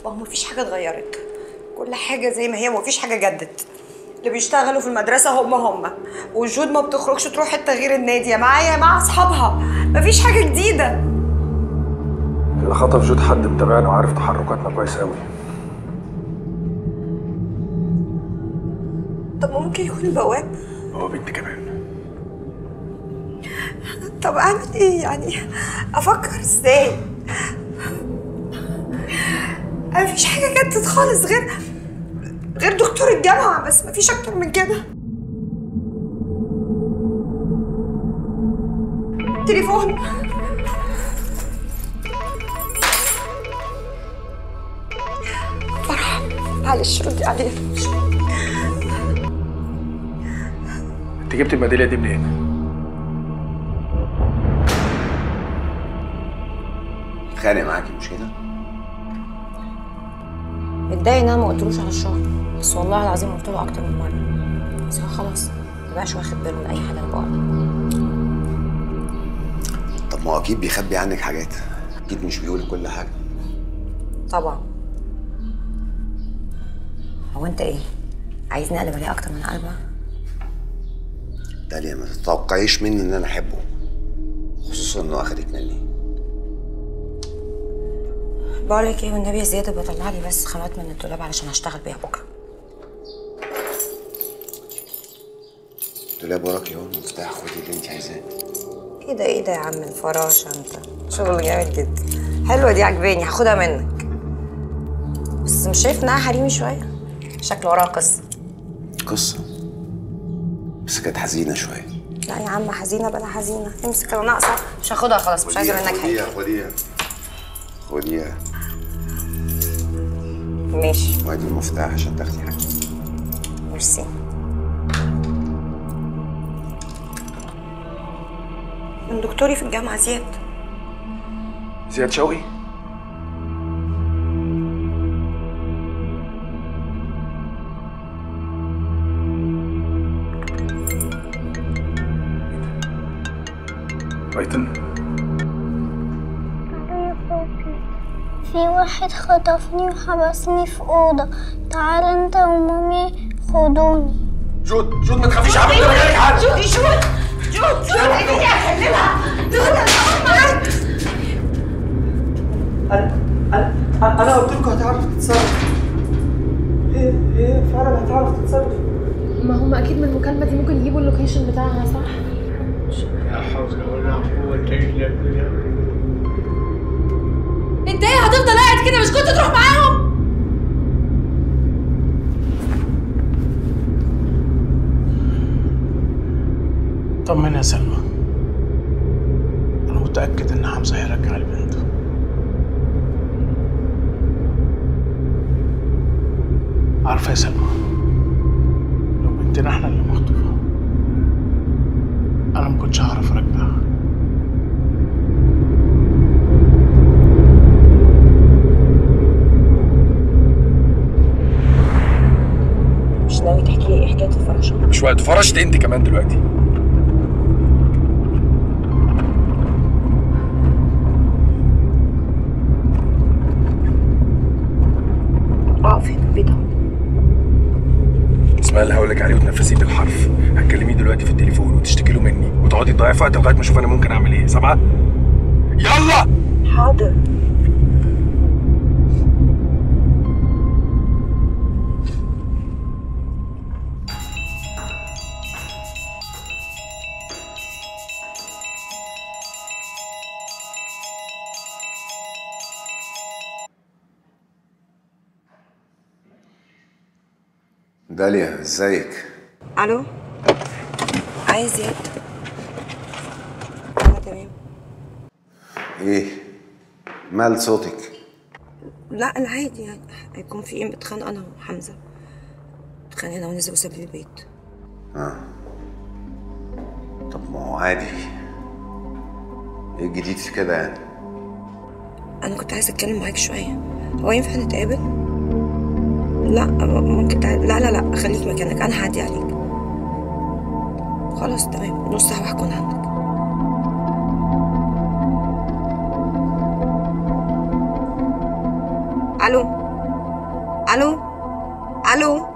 ما هو مفيش حاجه اتغيرت كل حاجه زي ما هي ومفيش حاجه جدت اللي بيشتغلوا في المدرسه هم هم وجود ما بتخرجش تروح حته غير النادي يا معايا يا مع اصحابها مفيش حاجه جديده اللي خطف جود حد متابعنا وعارف تحركاتنا كويس قوي طب ممكن يكون البواب هو بنت كمان طب اعمل ايه يعني افكر ازاي مفيش حاجه جدت خالص غير غير دكتور الجامعه بس مفيش اكتر من كده تليفون فرح معلش ردي عليه انت جبت الميداليه دي منين؟ اتخانق معاكي مش كده؟ متضايق ان انا ما قلتلوش على الشغل بس والله العظيم قلت له اكتر من مره بس هو خلاص مبقاش واخد باله من اي حاجه انا بقولها طب ما هو اكيد بيخبي عنك حاجات اكيد مش بيقول كل حاجه طبعا هو انت ايه عايزني اقلب عليه اكتر من قلبها داليا ما تتوقعيش مني ان انا احبه خصوصا انه اخدك مني بقول لك ايه والنبي يا زياد بطلع لي بس خامات من الدولاب علشان هشتغل بيها بكره دولاب وراك اهو المفتاح خدي اللي انت عايزاه ايه ده ايه ده يا عم الفراشه انت شغل جامد جدا حلوه دي عجباني هاخدها منك بس مش شايف انها حريمي شويه شكل وراها قصه قصه بس كانت حزينه شويه لا يا عم حزينه بلا حزينه امسك انا ناقصه مش هاخدها خلاص مش عايزه منك حاجه خديها خديها خديها ماشي وادي المفتاح عشان تاخدي حاجه ميرسي من دكتوري في الجامعه زياد زياد شوقي ايتن في واحد خطفني وحبسني في أوضة تعال انت ومامي خدوني جود جود ما تخافيش يا حبيبتي انا جايلك حالا جود جود جود جود اديني اكلمها جود انا هقعد معاك انا انا انا قلت لكم هتعرف تتصرف هي هي فعلا هتعرف تتصرف ما هم اكيد من المكالمه دي ممكن يجيبوا اللوكيشن بتاعها صح لا حول ولا قوة إلا بالله انت ايه هتفضل قاعد كده مش كنت تروح معاهم طمن يا سلمى أنا متأكد إن حمزة هيرجع لبنته عارفة يا سلمى لو بنتنا احنا اللي مخطوفة أنا ما كنتش هعرف أرجعها مش ناوي تحكي لي ايه حكايه الفراشه مش وقت فرشت انت كمان دلوقتي اقف هنا البيت اهو اسمها اللي هقولك عليه وتنفذيه بالحرف هتكلميه دلوقتي في التليفون وتشتكي له مني وتقعدي تضيعي في وقت لغايه ما اشوف انا ممكن اعمل ايه سامعه يلا حاضر داليا ازيك الو عايز زياد انا تمام ايه مال صوتك لا انا عادي يعني هيكون في ايه بتخانق انا وحمزه اتخانقنا ونزل وساب لي البيت اه طب ما هو عادي ايه الجديد في كده يعني انا كنت عايزه اتكلم معاك شويه هو ينفع نتقابل لا ممكن تع... لا لا لا خليك مكانك انا هعدي عليك خلاص تمام نص ساعه وهكون عندك الو الو الو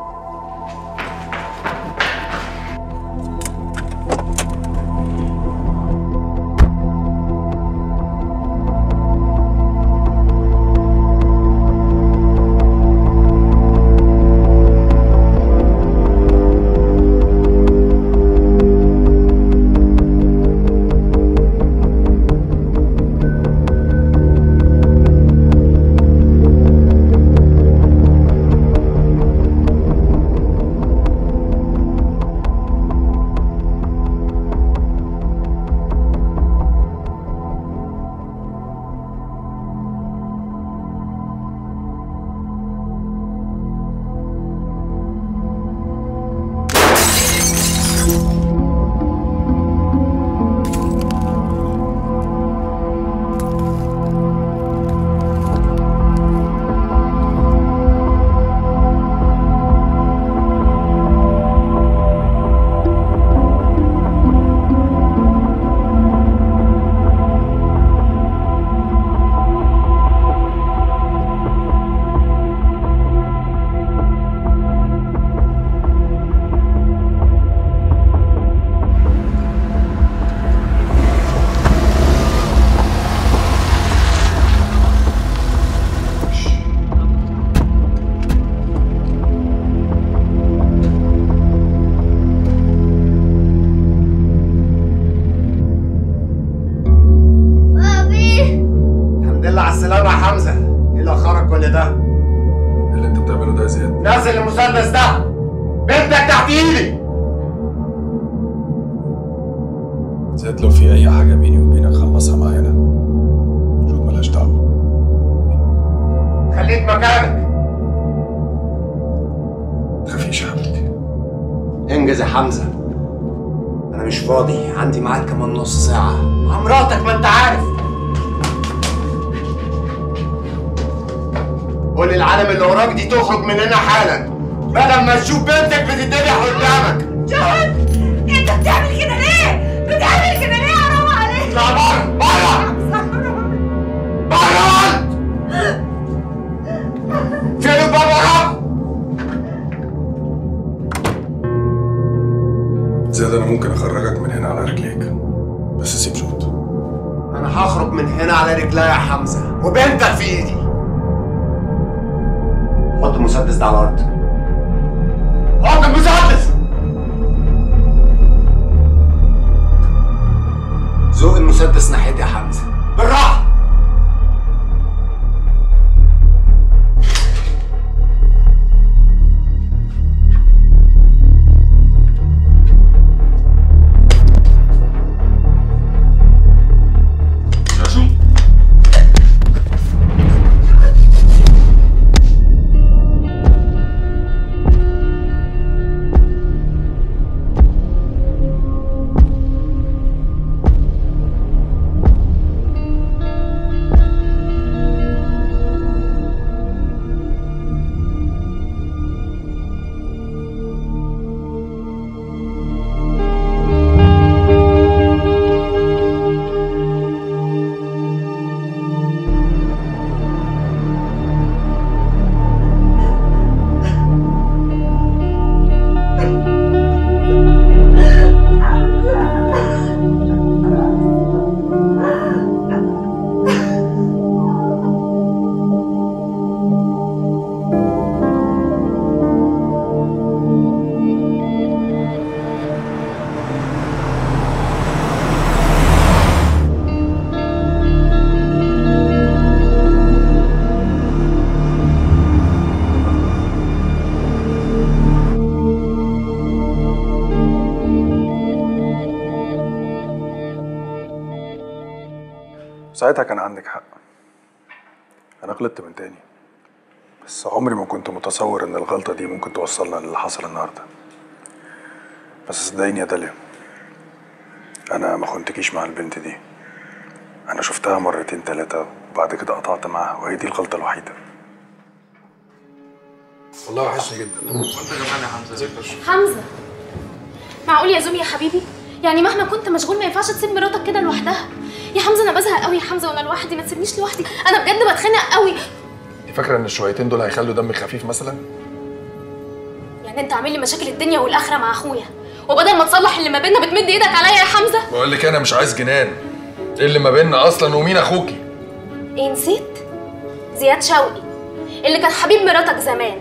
بابي الحمد لله على السلامة يا حمزة ايه اللي اخرك كل ده؟ اللي انت بتعمله ده يا زياد نزل المسدس ده بنتك تحت ايدي زياد لو في اي حاجه بيني وبينك خلصها معانا جود ملهاش دعوه خليك مكانك تخافيش يا حبيبتي انجز يا حمزة انا مش فاضي عندي ميعاد كمان نص ساعة مع مراتك ما انت عارف قول للعالم اللي وراك دي تخرج من هنا حالا بدل ما تشوف بنتك بتتذبح قدامك جود انت بتعمل كده ليه؟ بتعمل كده ليه حرام عليك؟ اطلع بره بره بره فين بره زياد انا ممكن اخرجك من هنا على رجليك بس سيب جود انا هخرج من هنا على رجلي يا حمزه وبنتك في ايدي حط المسدس ده على الارض حط المسدس زوق المسدس ناحيتي يا حمزه بالراحه ساعتها كان عندك حق انا غلطت من تاني بس عمري ما كنت متصور ان الغلطه دي ممكن توصلنا للي حصل النهارده بس صدقيني يا داليا انا ما خنتكيش مع البنت دي انا شفتها مرتين تلاتة وبعد كده قطعت معاها وهي دي الغلطه الوحيده والله وحشني جدا وانت كمان يا حمزه ازيك حمزه معقول يا زومي يا حبيبي يعني مهما كنت مشغول ما ينفعش تسيب مراتك كده لوحدها يا حمزه انا بزهق قوي يا حمزه وانا لوحدي ما تسيبنيش لوحدي انا بجد بتخانق قوي فاكره ان الشويتين دول هيخلوا دمك خفيف مثلا يعني انت عامل لي مشاكل الدنيا والاخره مع اخويا وبدل ما تصلح اللي ما بيننا بتمد ايدك عليا يا حمزه بقول لك انا مش عايز جنان ايه اللي ما بيننا اصلا ومين اخوكي ايه نسيت زياد شوقي اللي كان حبيب مراتك زمان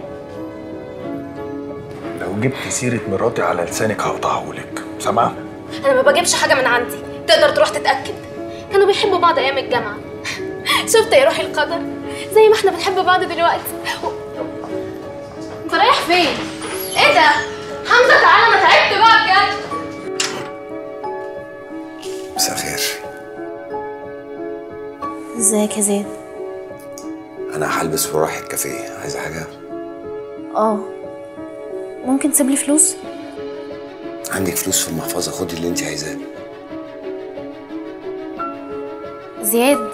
لو جبت سيره مراتي على لسانك هقطعهولك سامعه انا ما بجيبش حاجه من عندي تقدر تروح تتاكد كانوا بيحبوا بعض ايام الجامعه شفت يا روحي القدر زي ما احنا بنحب بعض دلوقتي و... انت رايح فين ايه ده حمزه تعالى انا تعبت بقى بجد مساء الخير ازيك يا زياد انا هلبس ورايح الكافيه عايزه حاجه اه ممكن تسيب لي فلوس عندك فلوس في المحفظه خدي اللي انت عايزاه زياد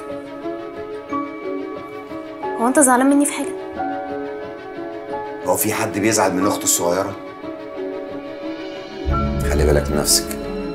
هو انت زعلان مني في حاجه هو في حد بيزعل من اخته الصغيره خلي بالك من نفسك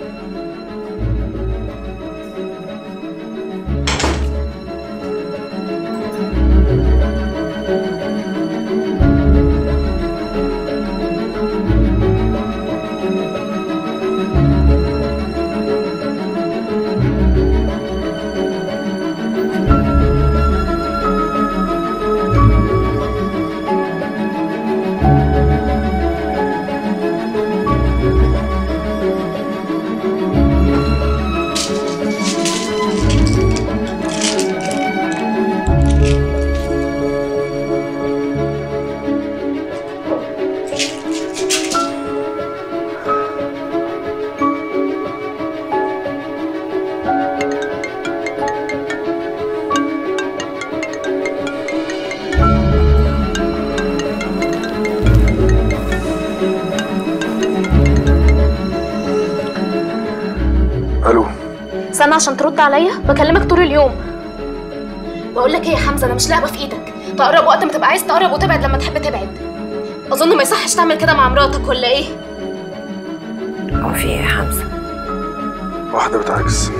الو استنى عشان ترد عليا بكلمك طول اليوم بقول لك ايه يا حمزه انا مش لعبه في ايدك تقرب وقت ما تبقى عايز تقرب وتبعد لما تحب تبعد اظن ما يصحش تعمل كده مع مراتك ولا ايه هو في ايه يا حمزه واحده بتعكس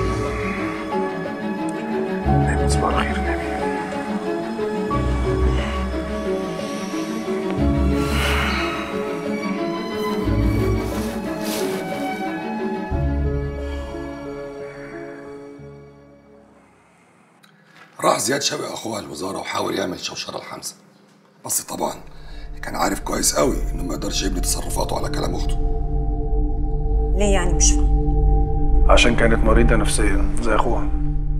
نامي صباح الخير نامي راح زياد شوقي اخوها الوزاره وحاول يعمل شوشره لحمزه بس طبعا كان عارف كويس قوي انه ما يقدرش يبني تصرفاته على كلام اخته ليه يعني مش فاهم عشان كانت مريضه نفسيا زي اخوها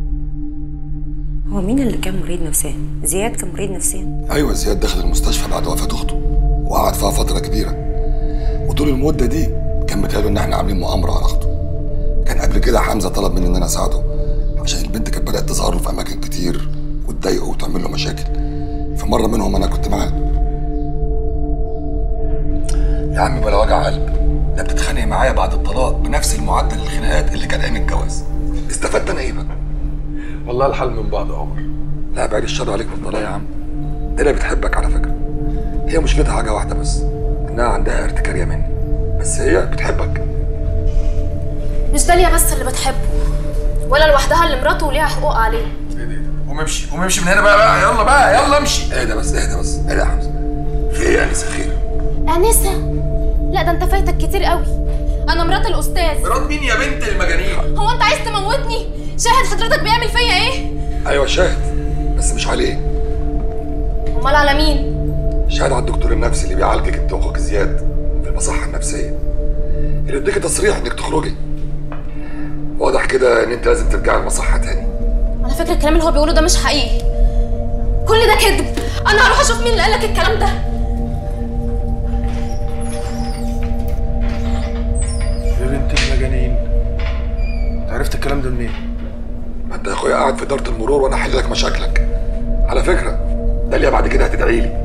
هو مين اللي كان مريض نفسيا زياد كان مريض نفسيا ايوه زياد دخل المستشفى بعد وفاه اخته وقعد فيها فتره كبيره وطول المده دي كان متهيأله ان احنا عاملين مؤامره على اخته كان قبل كده حمزه طلب مني ان انا اساعده عشان البنت كانت بدات تظهر له في اماكن كتير وتضايقه وتعمل له مشاكل في مره منهم انا كنت معاه يا عم بلا وجع قلب ده بتتخانق معايا بعد الطلاق بنفس المعدل الخناقات اللي كان ايام الجواز استفدت انا ايه بقى والله الحل من بعض يا عمر لا بعد الشر عليك من الطلاق يا عم دي اللي بتحبك على فكره هي مشكلتها حاجه واحده بس انها عندها ارتكاريه مني بس هي بتحبك مش داليا بس اللي بتحبه ولا لوحدها اللي مراته وليها حقوق عليه قوم امشي قوم امشي من هنا بقى, بقى يلا بقى يلا امشي اهدى بس اهدى بس اهدى يا حمزه في ايه يا انسه خير انسه لا ده انت فايتك كتير قوي انا مرات الاستاذ مرات مين يا بنت المجانين هو انت عايز تموتني شاهد حضرتك بيعمل فيا ايه ايوه شاهد بس مش عليه امال على مين شاهد على الدكتور النفسي اللي بيعالجك انت واخوك زياد في المصحه النفسيه اللي اديك تصريح انك تخرجي واضح كده ان انت لازم ترجعي المصحه تاني على فكره الكلام اللي هو بيقوله ده مش حقيقي كل ده كذب انا هروح اشوف مين اللي قالك الكلام ده يا بنت المجانين انت عرفت الكلام ده منين؟ ما انت يا اخويا قاعد في اداره المرور وانا احل لك مشاكلك على فكره داليا بعد كده هتدعي لي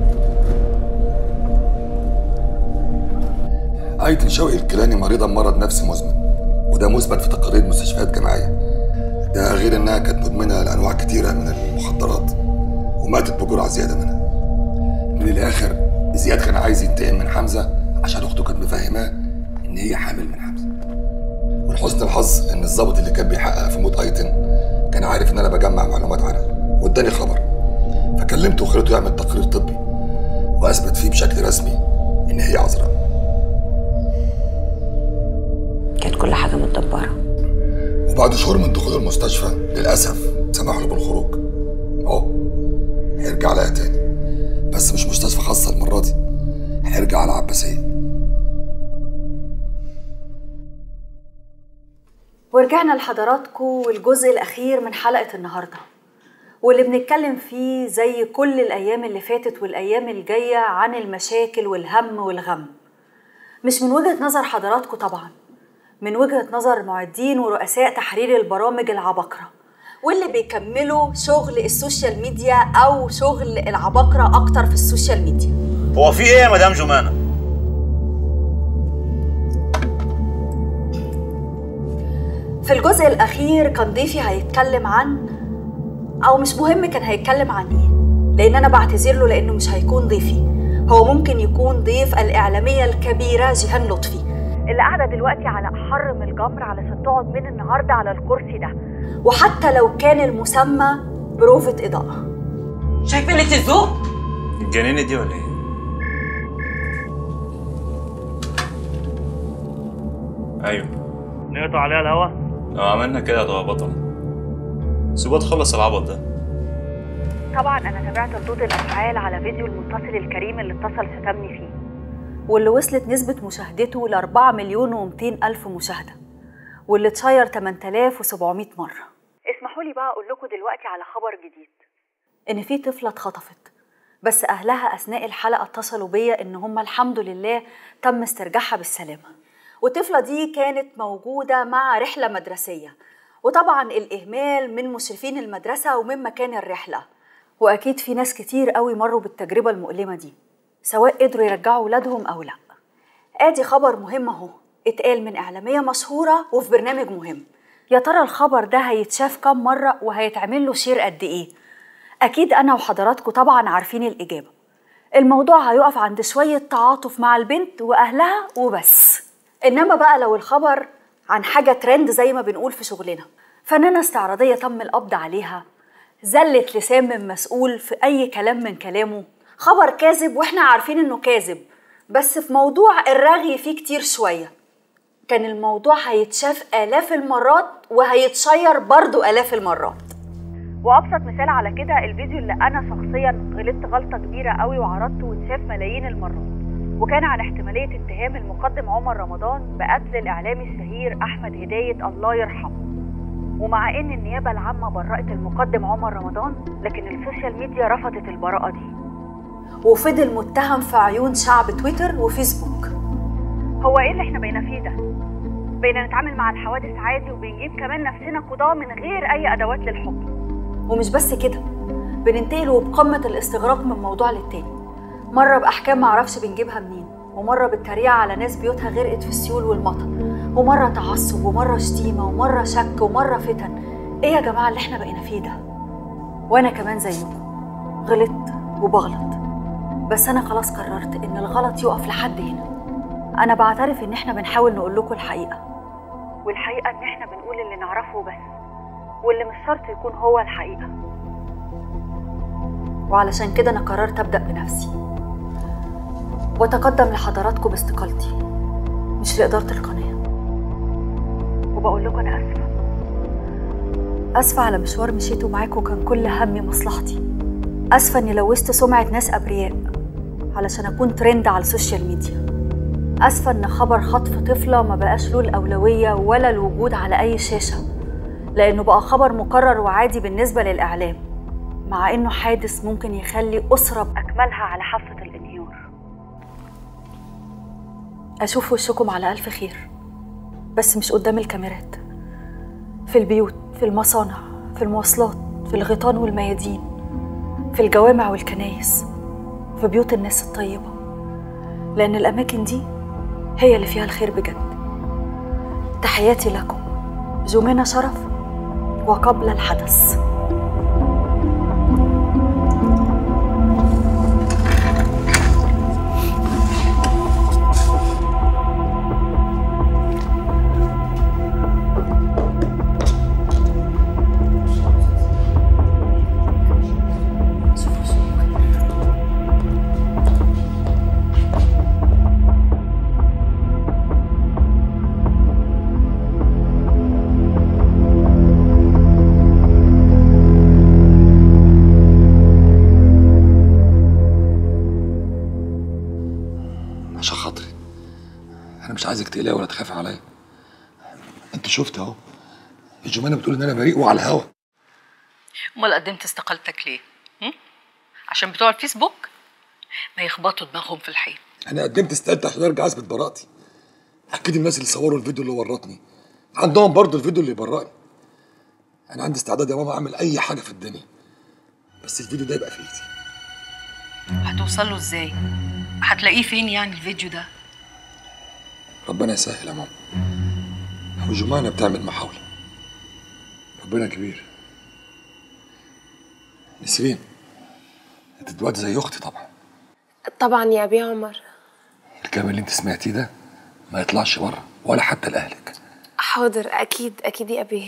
ايتن شوقي الكيلاني مريضه بمرض نفسي مزمن وده مثبت في تقارير مستشفيات جامعيه ده غير انها كانت مدمنه لانواع كتيره من المخدرات وماتت بجرعه زياده منها من الاخر زياد كان عايز ينتقم من حمزه عشان اخته كانت مفهماه ان هي حامل من حمزه ولحسن الحظ ان الضابط اللي كان بيحقق في موت ايتن كان عارف ان انا بجمع معلومات عنها واداني خبر فكلمته وخليته يعمل تقرير طبي واثبت فيه بشكل رسمي ان هي عذراء كانت كل حاجه متدبره وبعد شهور من دخوله المستشفى للاسف سمحوا له بالخروج اهو هيرجع لها تاني بس مش مستشفى خاصه المره دي هيرجع على العباسيه ورجعنا لحضراتكم والجزء الأخير من حلقة النهاردة واللي بنتكلم فيه زي كل الأيام اللي فاتت والأيام الجاية عن المشاكل والهم والغم مش من وجهة نظر حضراتكم طبعا من وجهة نظر معدين ورؤساء تحرير البرامج العباقرة واللي بيكملوا شغل السوشيال ميديا أو شغل العباقرة أكتر في السوشيال ميديا هو في ايه يا مدام جمانه في الجزء الأخير كان ضيفي هيتكلم عن أو مش مهم كان هيتكلم عن إيه لأن أنا بعتذر له لأنه مش هيكون ضيفي هو ممكن يكون ضيف الإعلامية الكبيرة جيهان لطفي اللي قاعدة دلوقتي على أحر من الجمر علشان تقعد من النهاردة على الكرسي ده وحتى لو كان المسمى بروفة إضاءة شايف قلة الذوق؟ الجنينه دي ولا ايه ايوه نقطع عليها الهوا لو عملنا كده هتبقى بطل سيبها تخلص العبط ده طبعا انا تابعت ردود الافعال على فيديو المتصل الكريم اللي اتصل شتمني فيه واللي وصلت نسبة مشاهدته ل 4 مليون و200 ألف مشاهدة واللي اتشير 8700 مرة اسمحوا لي بقى أقول لكم دلوقتي على خبر جديد إن في طفلة اتخطفت بس أهلها أثناء الحلقة اتصلوا بيا إن هم الحمد لله تم استرجاعها بالسلامة والطفلة دي كانت موجودة مع رحلة مدرسية وطبعا الإهمال من مشرفين المدرسة ومن مكان الرحلة وأكيد في ناس كتير قوي مروا بالتجربة المؤلمة دي سواء قدروا يرجعوا ولادهم أو لأ آدي خبر مهم أهو اتقال من إعلامية مشهورة وفي برنامج مهم يا ترى الخبر ده هيتشاف كام مرة وهيتعمل له شير قد إيه؟ أكيد أنا وحضراتكم طبعا عارفين الإجابة الموضوع هيقف عند شوية تعاطف مع البنت وأهلها وبس إنما بقى لو الخبر عن حاجة ترند زي ما بنقول في شغلنا فنانة استعراضية تم القبض عليها زلت لسان من مسؤول في أي كلام من كلامه خبر كاذب وإحنا عارفين إنه كاذب بس في موضوع الرغي فيه كتير شوية كان الموضوع هيتشاف آلاف المرات وهيتشير برضو آلاف المرات وابسط مثال على كده الفيديو اللي انا شخصيا غلطت غلطه كبيره قوي وعرضته واتشاف ملايين المرات وكان عن احتماليه اتهام المقدم عمر رمضان بقتل الاعلامي الشهير احمد هدايه الله يرحمه ومع ان النيابه العامه برأت المقدم عمر رمضان لكن السوشيال ميديا رفضت البراءه دي وفضل متهم في عيون شعب تويتر وفيسبوك هو ايه اللي احنا بقينا فيه ده بقينا نتعامل مع الحوادث عادي وبنجيب كمان نفسنا قضاه من غير اي ادوات للحكم ومش بس كده بننتقل وبقمة الاستغراق من موضوع للتاني مرة بأحكام معرفش بنجيبها منين ومرة بالتريقة على ناس بيوتها غرقت في السيول والمطر ومرة تعصب ومرة شتيمة ومرة شك ومرة فتن ايه يا جماعة اللي احنا بقينا فيه ده وانا كمان زيكم غلطت وبغلط بس انا خلاص قررت ان الغلط يقف لحد هنا انا بعترف ان احنا بنحاول نقول لكم الحقيقة والحقيقة ان احنا بنقول اللي نعرفه بس واللي مش شرط يكون هو الحقيقة وعلشان كده أنا قررت أبدأ بنفسي وأتقدم لحضراتكم باستقالتي مش لإدارة القناة وبقول لكم أنا آسفة آسفة على مشوار مشيته معاكم كان كل همي مصلحتي آسفة إني لوثت سمعة ناس أبرياء علشان أكون ترند على السوشيال ميديا آسفة إن خبر خطف طفلة ما بقاش له الأولوية ولا الوجود على أي شاشة لأنه بقى خبر مكرر وعادي بالنسبة للإعلام مع إنه حادث ممكن يخلي أسرة بأكملها على حافة الانهيار أشوف وشكم على ألف خير بس مش قدام الكاميرات في البيوت في المصانع في المواصلات في الغيطان والميادين في الجوامع والكنايس في بيوت الناس الطيبة لأن الأماكن دي هي اللي فيها الخير بجد تحياتي لكم جمانة شرف وقبل الحدث شوفوا شوفوا مش عايزك تقلقي ولا تخافي عليا انت شفت اهو الجمانه بتقول ان انا بريء وعلى الهوا امال قدمت استقالتك ليه؟ هم؟ عشان بتوع الفيسبوك ما يخبطوا دماغهم في الحيط انا قدمت استقالتي عشان ارجع اثبت براءتي اكيد الناس اللي صوروا الفيديو اللي ورطني عندهم برضو الفيديو اللي يبرئني انا عندي استعداد يا ماما اعمل اي حاجه في الدنيا بس الفيديو ده يبقى في ايدي هتوصل له ازاي؟ هتلاقيه فين يعني الفيديو ده؟ ربنا يسهل يا ماما وجمانة بتعمل محاولة ربنا كبير نسرين انت دلوقتي زي اختي طبعا طبعا يا ابي عمر الكلام اللي انت سمعتيه ده ما يطلعش بره ولا حتى لاهلك حاضر اكيد اكيد يا ابي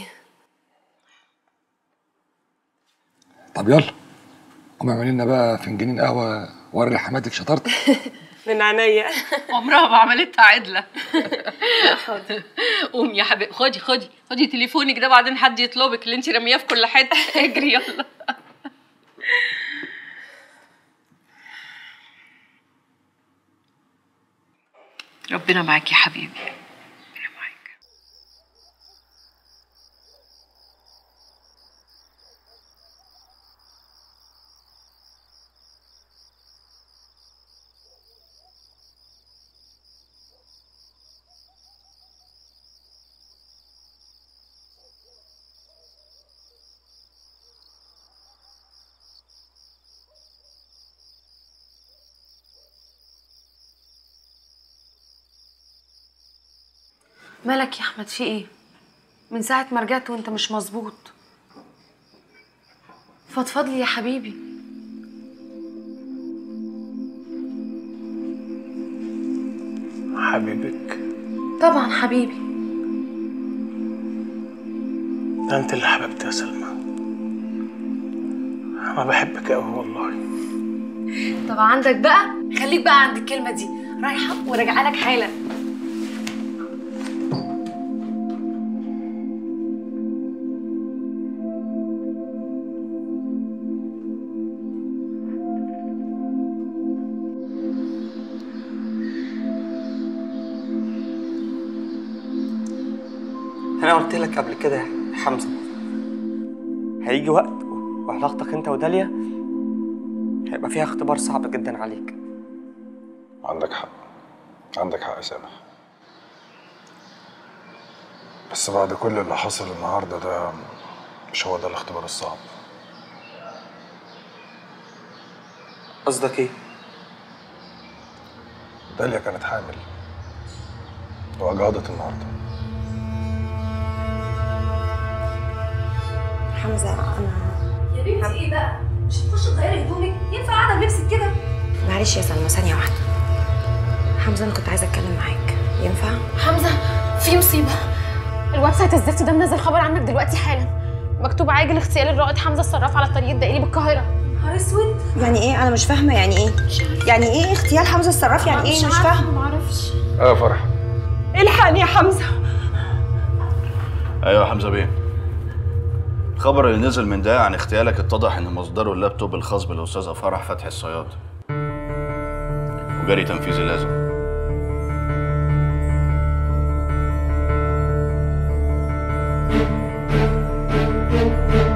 طب يلا قومي اعملي لنا بقى فنجانين قهوه وري لحماتك شطارتك من عينيا عمرها ما عملتها عدله حاضر قومي يا حبيبي خدي خدي خدي تليفونك ده بعدين حد يطلبك اللي انت رامياه في كل حته اجري يلا ربنا معاك يا حبيبي مالك يا احمد في ايه من ساعه ما رجعت وانت مش مظبوط فضفض لي يا حبيبي حبيبك طبعا حبيبي ده انت اللي حبيبتي يا سلمى انا بحبك قوي والله طب عندك بقى خليك بقى عند الكلمه دي رايحه وراجعه لك حالا انا قلت لك قبل كده يا حمزه هيجي وقت وعلاقتك انت وداليا هيبقى فيها اختبار صعب جدا عليك عندك حق عندك حق يا سامح بس بعد كل اللي حصل النهارده ده مش هو ده الاختبار الصعب قصدك ايه داليا كانت حامل وأجهضت النهارده حمزه انا يا بنتي ايه بقى؟ مش هتخشي تغيري هدومك؟ ينفع قاعده بلبسك كده؟ معلش يا سلمى ثانيه واحده حمزه انا كنت عايزه اتكلم معاك ينفع حمزه في مصيبه الويب سايت الزفت ده منزل خبر عنك دلوقتي حالا مكتوب عاجل اغتيال الرائد حمزه الصراف على الطريق الدائري بالقاهره نهار اسود يعني ايه انا مش فاهمه يعني ايه يعني ايه اغتيال حمزه الصراف يعني ايه مش فاهمه معرفش اه فرح الحقني يا حمزه ايوه يا حمزه بيه الخبر اللي نزل من ده عن اغتيالك اتضح ان مصدره اللابتوب الخاص بالاستاذه فرح فتحي الصياد وجري تنفيذ اللازم يا